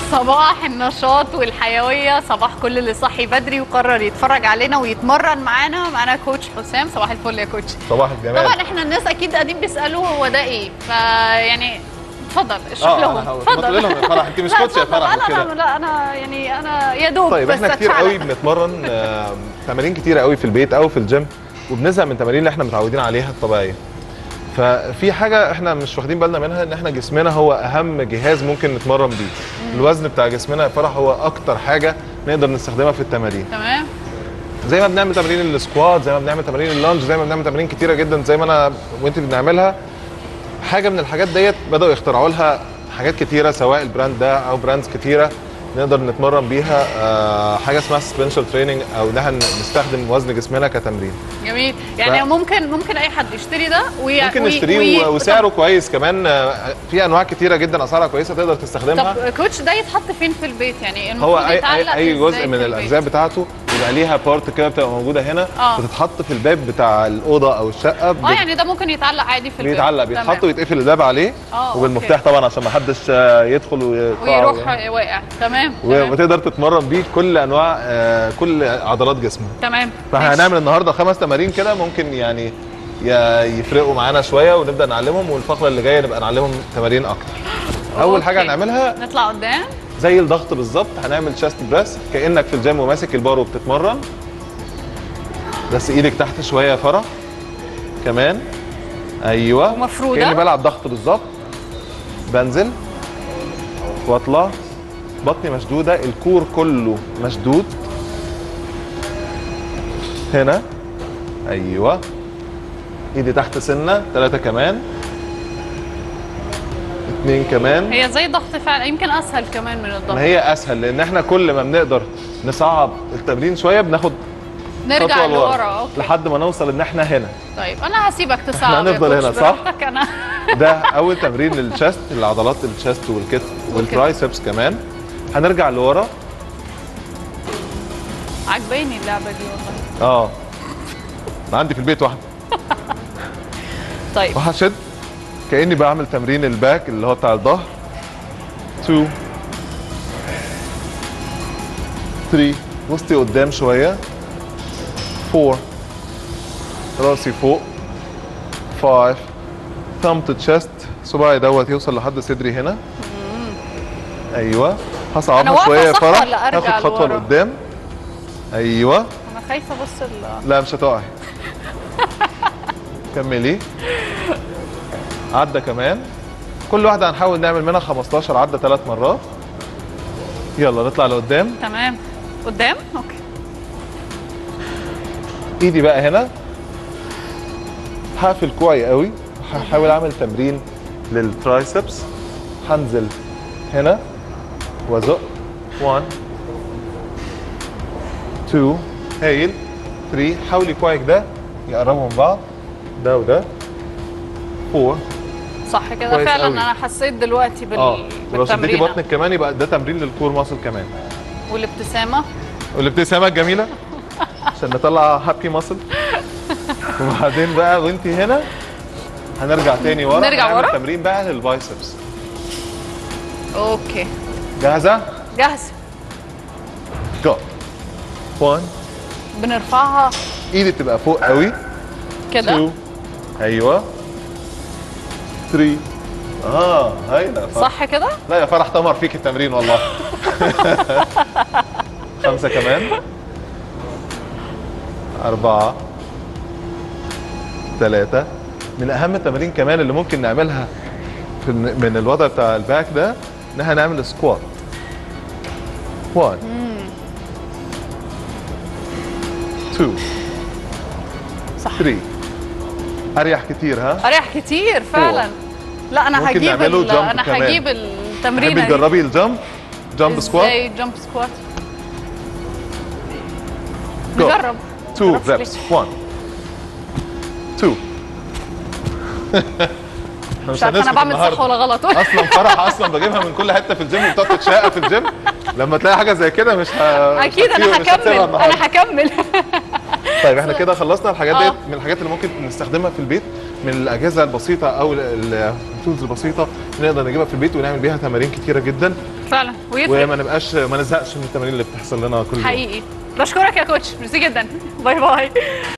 صباح النشاط والحيويه صباح كل اللي صحي بدري وقرر يتفرج علينا ويتمرن معانا معانا كوتش حسام صباح الفل يا كوتش صباح الجمال طبعا احنا الناس اكيد قاعدين بيسالوا هو ده ايه فيعني اتفضل اشرح اه لهم انا هقول تقول لهم يا فرح انت مش لا، كوتش يا اتفضل. فرح انا وكده انا لا انا يعني انا يا دوب طيب بس احنا كتير أتشعلق. قوي بنتمرن آه، تمارين كتيره قوي في البيت او في الجيم وبنزهق من التمارين اللي احنا متعودين عليها الطبيعيه ففي حاجه احنا مش واخدين بالنا منها ان احنا جسمنا هو اهم جهاز ممكن نتمرن بيه الوزن بتاع جسمنا يا فرح هو اكتر حاجه نقدر نستخدمها في التمارين تمام زي ما بنعمل تمارين السكوات زي ما بنعمل تمارين اللانج زي ما بنعمل تمارين كتيره جدا زي ما انا وانت بنعملها حاجه من الحاجات ديت بداوا يخترعوا لها حاجات كتيره سواء البراند ده او براندز كتيره نقدر نتمرن بيها آه، حاجه اسمها سسبنشال تريننج او ان احنا نستخدم وزن جسمنا كتمرين جميل يعني ف- ممكن ممكن اي حد يشتري ده وي... ممكن وي- نشتريه وي- و- وسعره كويس كمان آه، في انواع كتيره جدا اسعارها كويسه تقدر تستخدمها طب كوتش ده يتحط فين في البيت يعني هو المفروض اي يتعلق اي, أي إزاي جزء في من البيت؟ الاجزاء بتاعته يبقى ليها بارت كده بتبقى موجوده هنا آه. بتتحط في الباب بتاع الاوضه او الشقه اه يعني ده ممكن يتعلق عادي في البيت بيتعلق تمام. بيتحط ويتقفل الباب عليه آه، وبالمفتاح طبعا عشان ما حدش آه، يدخل ويقطعه ويروح واقع تمام و- تمام وتقدر تتمرن بيه كل انواع آه، كل عضلات جسمك تمام فاحنا ماشي. هنعمل النهارده خمس تمارين كده ممكن يعني ي- يفرقوا معانا شويه ونبدا نعلمهم والفقره اللي جايه نبقى نعلمهم تمارين اكتر اول حاجه أوكي. هنعملها نطلع قدام زي الضغط بالظبط هنعمل شاست بريس كانك في الجيم وماسك البار وبتتمرن بس ايدك تحت شويه يا فرح كمان ايوه ومفرودة. كاني بلعب ضغط بالظبط بنزل واطلع بطني مشدوده الكور كله مشدود هنا ايوه ايدي تحت سنه ثلاثه كمان اتنين كمان هي زي ضغط فعلا يمكن اسهل كمان من ما الضغط هي اسهل لان احنا كل ما بنقدر نصعب التمرين شويه بناخد نرجع خطوه لورا لورا اوكي لحد ما نوصل ان احنا هنا طيب انا هسيبك تصعب يا هنفضل كوتش هنا، صح؟ براحتك، انا ده اول تمرين للشست العضلات الشست والكتف والترايسبس كمان هنرجع لورا عجباني اللعبه دي والله اه أنا عندي في البيت واحده طيب وهشد كاني بعمل تمرين الباك اللي هو بتاع الظهر 2 3 وسطي قدام شويه 4 راسي فوق 5 ثumb to chest صباعي دوت يوصل لحد صدري هنا ايوه أنا هصعبها واقفة شويه يا صح فرح ولا أرجع هاخد خطوه لورا؟ لقدام ايوه انا خايفه بص ال- لا مش هتقعي كملي عدة كمان كل واحدة هنحاول نعمل منها 15 عدة ثلاث مرات يلا نطلع لقدام تمام قدام اوكي ايدي بقى هنا هقفل كوعي قوي هحاول اعمل تمرين للترايسبس هنزل هنا وازق 1 2 هايل 3 حاولي كوعك ده يقربوا من بعض ده وده 4 صح كده كويس فعلا قوي. انا حسيت دلوقتي بال... اه ولو شديتي بالتمرين بطنك كمان يبقى ده تمرين للكور ماسل كمان والابتسامه والابتسامه الجميله عشان نطلع هابي ماسل وبعدين بقى وانت هنا هنرجع تاني ورا نرجع هنعمل ورا؟ تمرين بقى للبايسبس اوكي جاهزه؟ جاهزه جو 1 بنرفعها ايدي تبقى فوق قوي كده 2 ايوه 3 اه هايله يا فرح. صح كده لا يا فرح تمر فيك التمرين والله خمسة كمان أربعة ثلاثة من أهم التمارين كمان اللي ممكن نعملها في الن- من الوضع بتاع الباك ده إن احنا نعمل سكوات 1 2 صح 3 أريح كتير ها اريح كتير فعلا لا انا ممكن هجيب نعمله ال... jump انا كمان. هجيب تحبي التمرينه دي تجربي الجامب جامب سكوات ازاي جامب سكوات Go. نجرب 2 نجربش reps ليه؟ 1 2 مش عارفه انا بعمل صح ولا غلط اصلا فرح اصلا بجيبها من كل حته في الجيم وبتقعد تتشقى في الجيم لما تلاقي حاجه زي كده مش ه... اكيد مش انا هتسيبها هكمل النهاردة. انا هكمل طيب احنا كده خلصنا الحاجات آه. ديت من الحاجات اللي ممكن نستخدمها في البيت من الاجهزه البسيطه او التولز البسيطه نقدر نجيبها في البيت ونعمل بيها تمارين كتيره جدا فعلا ويفرق وما نبقاش ما نزهقش من التمارين اللي بتحصل لنا كل يوم حقيقي بشكرك يا كوتش ميرسي جدا باي باي